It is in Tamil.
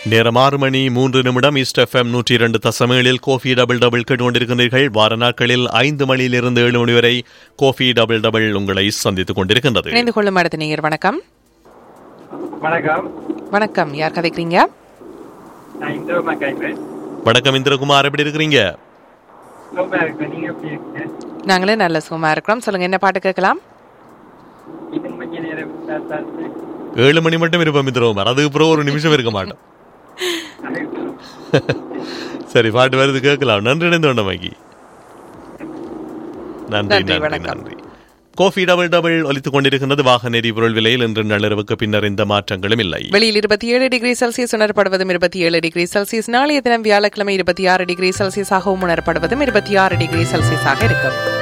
நேரம் ஆறு மணி மூன்று நிமிடம் ஈஸ்ட் எஃப்எம் நூற்றி இரண்டு தசமேழில் கோஃபி டபுள் டபுள் கேட்டுக்கொண்டிருக்கின்றீர்கள் வார நாட்களில் ஐந்து மணியிலிருந்து ஏழு மணி வரை கோஃபி டபுள் டபுள் உங்களை சந்தித்துக் கொண்டிருக்கின்றது இணைந்து கொள்ளும் அடுத்த நேயர் வணக்கம் வணக்கம் வணக்கம் யார் கதைக்கிறீங்க நான் இந்திரமா கேட்கிறேன் வணக்கம் இந்திரகுமார் எப்படி இருக்கிறீங்க ரொம்ப இருக்கேன் நீங்க எப்படி இருக்கீங்க நாங்களே நல்ல சுகமா இருக்கிறோம் சொல்லுங்க என்ன பாட்டு கேட்கலாம் இன்னும் கொஞ்ச நேரம் விசாரித்தாச்சு. ஏழு மணி மட்டும் இருப்போம் இந்திரகுமார் அதுக்கு பிறகு ஒரு நிமிஷம் இருக்க மாட்டோம் சரி பாட்டு வருது கேட்கலாம் நன்றி இணைந்து கொண்டமைக்கு நன்றி நன்றி, நன்றி வணக்கம். நன்றி கோஃபி டபுள் டபுள் ஒலித்துக் கொண்டிருக்கின்றது வாகன எரிபொருள் விலையில் இன்று நள்ளிரவுக்கு பின்னர் எந்த மாற்றங்களும் இல்லை வெளியில் இருபத்தி ஏழு டிகிரி செல்சியஸ் உணரப்படுவதும் இருபத்தி ஏழு டிகிரி செல்சியஸ் நாளைய தினம் வியாழக்கிழமை இருபத்தி ஆறு டிகிரி செல்சியஸாகவும் உணரப்படுவதும் இருபத்தி ஆறு டிகிரி செல்சியஸாக இருக்கும்